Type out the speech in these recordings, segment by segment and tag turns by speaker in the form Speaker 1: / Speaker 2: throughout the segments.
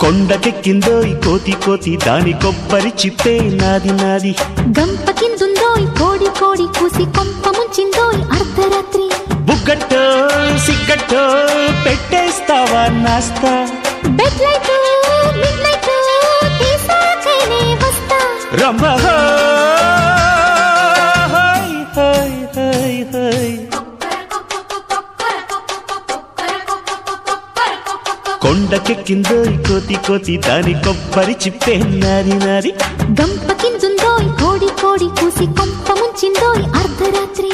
Speaker 1: కొండకెక్కిందో ఈ కోతి కోతి దాని కొబ్బరి చిప్పే నాది నాది
Speaker 2: గంప కిందుందోయ్ కోడి కోడి కూసి కొంప ముంచిందోయ్ అర్ధరాత్రి
Speaker 1: బుగ్గట్టో సిగ్గట్టో పెట్టేస్తావా నాస్తా
Speaker 2: బెడ్ లైట్ మిడ్ నైట్ తీసాకనే వస్తా
Speaker 1: రమ్మ హాయ్ హాయ్ హాయ్ హాయ్ కొండకెక్కిందో ఈ కోతి కోతి దాని కొబ్బరి చిప్పే నాది నాది
Speaker 2: గంప కిందుందోయ్ కోడి కోడి కూసి కొంప ముంచిందోయ్ అర్ధరాత్రి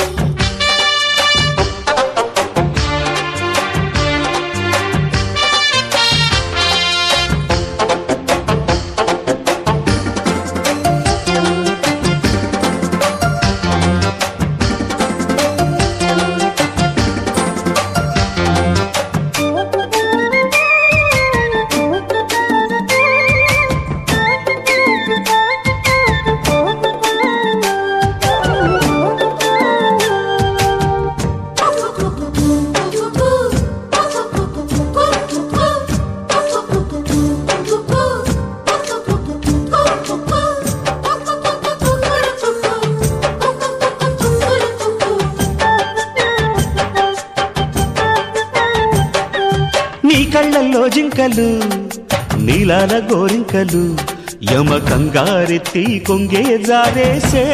Speaker 1: నీ కళ్ళల్లో జింకలు నీలాల గోరింకలు యమ కంగారెత్తి కొంగే జారేసే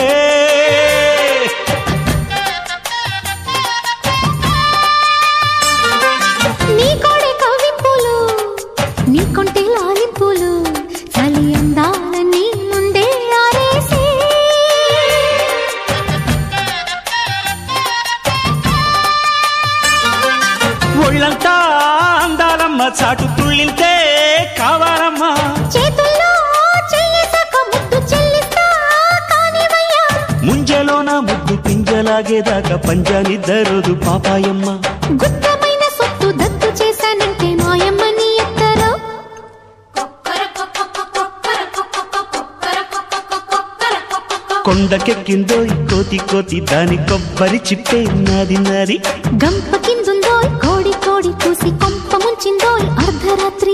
Speaker 2: నీ కోడే కవ్వింపులు నీ కొంటే లాలింపులు చలి అందాలని ముందే ఆరేసే
Speaker 1: ఒళ్ళంతా అందాలమ్మ చాటు తుళ్ళింతే కావాలమ్మా
Speaker 2: చేతుల్లో చెయ్యేసాక ముద్దు చెల్లిస్తా కానివయ్యా
Speaker 1: ముంజలోన ముద్దు పింజలాగేదాకా పంజానిద్దరోదు పాపాయమ్మ
Speaker 2: గుత్తమైన సొత్తు దత్తు చేశానంటే మాయమ్మని ఎత్తరో
Speaker 1: కొండకెక్కిందో ఈ కోతి కోతి దాని కొబ్బరి చిప్పే నాది నాది
Speaker 2: గంప కిందుందోయ్ కోడి కోడి కూసి కొంప ముంచిందోయ్ అర్ధరాత్రి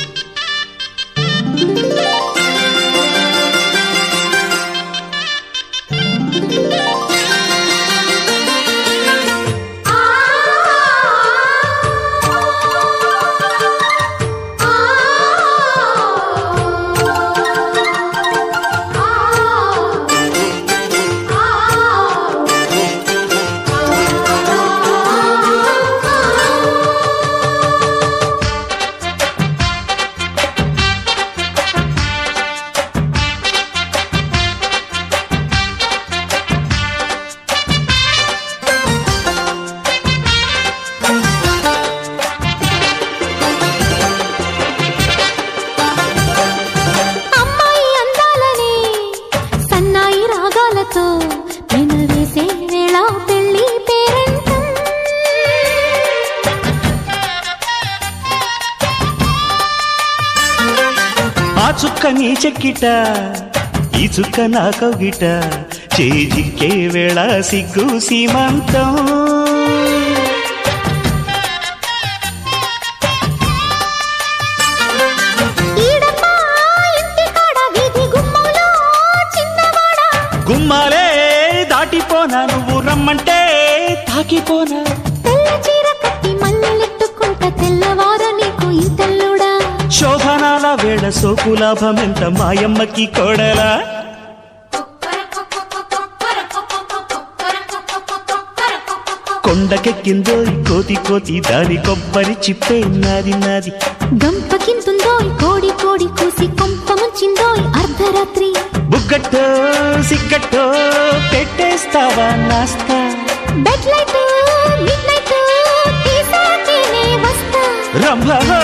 Speaker 2: అమ్మాయి అందాలని సన్నాయి రాగాలతో పెనవేసే వేళ పెళ్లి పేరంటం
Speaker 1: ఆ చుక్క నీ చెక్కిట ఈ చుక్క నా కౌగిట చేజిక్కే వేళ సిగ్గు సీమంతం
Speaker 2: ఈడమ్మా ఇంటి కాడ వీధి గుమ్మంలో చిన్నవాడా
Speaker 1: గుమ్మాలే దాటిపోనా నువ్వు రమ్మంటే తాకిపోనా
Speaker 2: తెల్ల చీర కట్టి మల్లెలెట్టుకుంట తెల్లవార నీకు ఈ తెల్లుడా
Speaker 1: శోభనాల వేళ సోకు లాభమెంత మాయమ్మకి కోడలా కొండకెక్కిందో ఈ కోతి కోతి దాని కొబ్బరి చిప్పే నాది నాది
Speaker 2: గంప కిందుందోయ్ కోడి కోడి కూసి కొంప ముంచిందోయ్ అర్ధరాత్రి
Speaker 1: బుగ్గట్టో సిగ్గట్టో పెట్టేస్తావా నాస్తా
Speaker 2: బెడ్ లైట్ మిడ్ నైట్ తీసాకేనే వస్తా
Speaker 1: రంభ